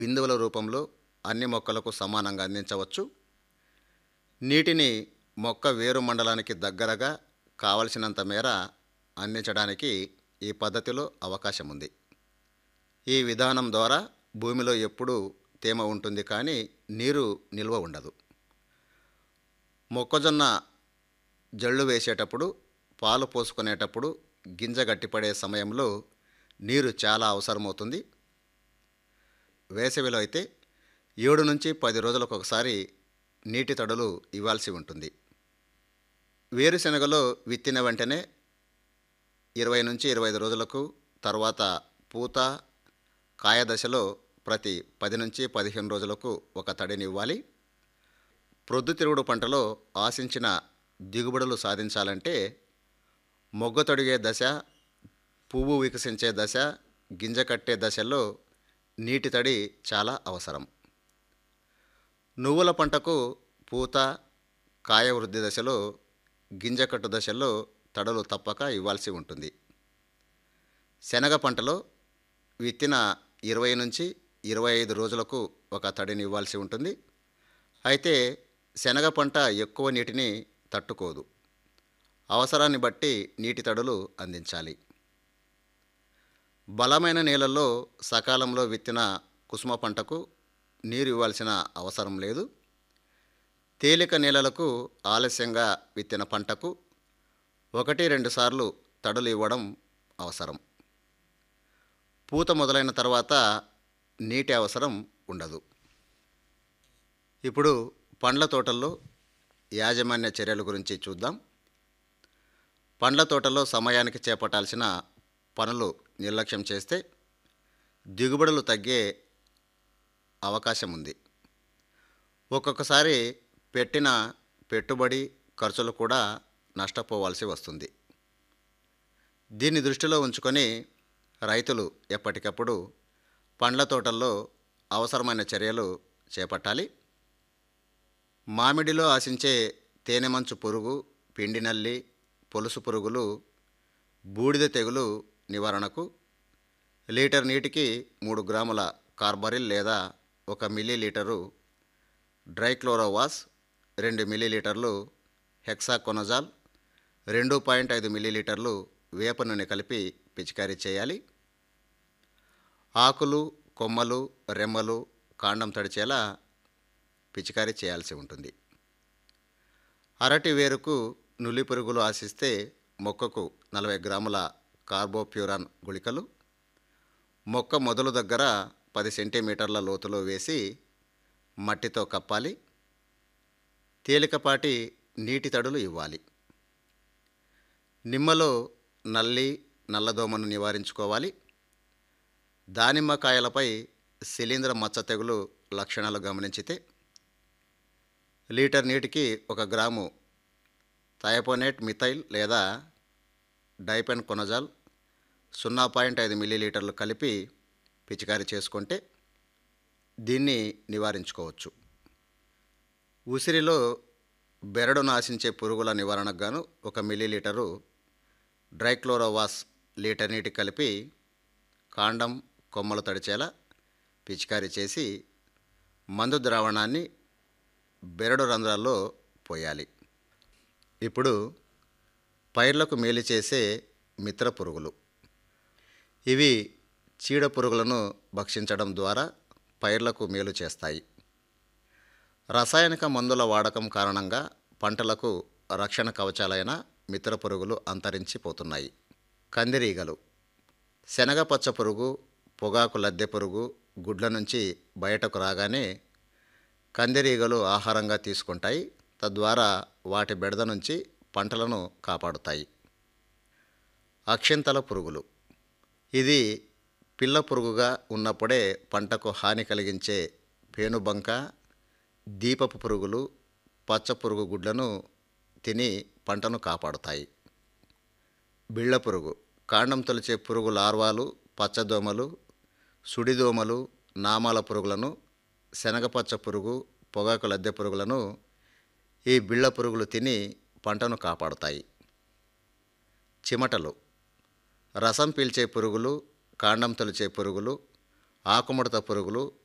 బిందువుల రూపంలో అన్ని మొక్కలకు సమానంగా అందించవచ్చు నీటిని మొక్క వేరు మండలానికి దగ్గరగా కావలసినంత మేర అందించడానికి ఈ పద్ధతిలో అవకాశం ఉంది ఈ విధానం ద్వారా భూమిలో ఎప్పుడూ తేమ ఉంటుంది కానీ నీరు నిల్వ ఉండదు మొక్కజొన్న జల్లు వేసేటప్పుడు పాలు పోసుకునేటప్పుడు గింజ గట్టిపడే సమయంలో నీరు చాలా అవసరమవుతుంది వేసవిలో అయితే ఏడు నుంచి పది రోజులకు ఒకసారి నీటి తడులు ఇవ్వాల్సి ఉంటుంది వేరుశనగలో విత్తిన వెంటనే ఇరవై నుంచి ఇరవై ఐదు రోజులకు తర్వాత పూత కాయ దశలో ప్రతి పది నుంచి పదిహేను రోజులకు ఒక తడిని ఇవ్వాలి ప్రొద్దుతిరుగుడు పంటలో ఆశించిన దిగుబడులు సాధించాలంటే మొగ్గ తొడిగే దశ పువ్వు వికసించే దశ గింజ కట్టే దశల్లో నీటి తడి చాలా అవసరం నువ్వుల పంటకు పూత కాయ వృద్ధి దశలో గింజ కట్టు దశల్లో తడలు తప్పక ఇవ్వాల్సి ఉంటుంది శనగ పంటలో విత్తిన ఇరవై నుంచి ఇరవై ఐదు రోజులకు ఒక తడిని ఇవ్వాల్సి ఉంటుంది అయితే శనగ పంట ఎక్కువ నీటిని తట్టుకోదు అవసరాన్ని బట్టి నీటి తడులు అందించాలి బలమైన నేలల్లో సకాలంలో విత్తిన కుసుమ పంటకు నీరు ఇవ్వాల్సిన అవసరం లేదు తేలిక నేలలకు ఆలస్యంగా విత్తిన పంటకు ఒకటి రెండు సార్లు తడులు ఇవ్వడం అవసరం పూత మొదలైన తర్వాత నీటి అవసరం ఉండదు ఇప్పుడు పండ్ల తోటల్లో యాజమాన్య చర్యల గురించి చూద్దాం పండ్ల తోటలో సమయానికి చేపట్టాల్సిన పనులు నిర్లక్ష్యం చేస్తే దిగుబడులు తగ్గే అవకాశం ఉంది ఒక్కొక్కసారి పెట్టిన పెట్టుబడి ఖర్చులు కూడా నష్టపోవాల్సి వస్తుంది దీన్ని దృష్టిలో ఉంచుకొని రైతులు ఎప్పటికప్పుడు పండ్ల తోటల్లో అవసరమైన చర్యలు చేపట్టాలి మామిడిలో ఆశించే తేనెమంచు పురుగు పిండి నల్లి పొలుసు పురుగులు బూడిద తెగులు నివారణకు లీటర్ నీటికి మూడు గ్రాముల కార్బరిల్ లేదా ఒక మిల్లీ లీటరు డ్రైక్లోరోవాస్ రెండు మిల్లీలీటర్లు హెక్సాకొనజాల్ రెండు పాయింట్ ఐదు మిల్లీలీటర్లు వేప నూనె కలిపి పిచికారీ చేయాలి ఆకులు కొమ్మలు రెమ్మలు కాండం తడిచేలా పిచికారీ చేయాల్సి ఉంటుంది అరటి వేరుకు నులి పురుగులు ఆశిస్తే మొక్కకు నలభై గ్రాముల కార్బోప్యూరాన్ గుళికలు మొక్క మొదలు దగ్గర పది సెంటీమీటర్ల లోతులో వేసి మట్టితో కప్పాలి తేలికపాటి నీటి తడులు ఇవ్వాలి నిమ్మలో నల్లి నల్లదోమను నివారించుకోవాలి దానిమ్మ కాయలపై శిలీంద్ర మచ్చ తెగులు లక్షణాలు గమనించితే లీటర్ నీటికి ఒక గ్రాము థయపోనేట్ మిథైల్ లేదా డైపెన్ కొనజాల్ సున్నా పాయింట్ ఐదు మిల్లీలీటర్లు కలిపి పిచికారీ చేసుకుంటే దీన్ని నివారించుకోవచ్చు ఉసిరిలో బెరడు నాశించే పురుగుల నివారణకు గాను ఒక మిల్లీలీటరు డ్రైక్లోరోవాస్ లీటర్ నీటి కలిపి కాండం కొమ్మలు తడిచేలా పిచికారీ చేసి మందు ద్రావణాన్ని బెరడు రంధ్రాల్లో పోయాలి ఇప్పుడు పైర్లకు మేలు చేసే మిత్ర పురుగులు ఇవి చీడ పురుగులను భక్షించడం ద్వారా పైర్లకు మేలు చేస్తాయి రసాయనిక మందుల వాడకం కారణంగా పంటలకు రక్షణ కవచాలైన మిత్ర పురుగులు అంతరించిపోతున్నాయి కందిరీగలు శనగ పచ్చ పురుగు పొగాకు లద్దె పురుగు గుడ్ల నుంచి బయటకు రాగానే కందిరీగలు ఆహారంగా తీసుకుంటాయి తద్వారా వాటి బెడద నుంచి పంటలను కాపాడుతాయి అక్షింతల పురుగులు ఇది పిల్ల పురుగుగా ఉన్నప్పుడే పంటకు హాని కలిగించే పేనుబంక దీపపు పురుగులు పచ్చ పురుగు గుడ్లను తిని పంటను కాపాడుతాయి బిళ్ళ పురుగు కాండం తొలిచే పురుగు లార్వాలు పచ్చదోమలు సుడిదోమలు నామాల పురుగులను శనగపచ్చ పురుగు పొగాకు లద్దె పురుగులను ఈ బిళ్ళ పురుగులు తిని పంటను కాపాడుతాయి చిమటలు రసం పీల్చే పురుగులు కాండం తొలిచే పురుగులు ఆకుముడత పురుగులు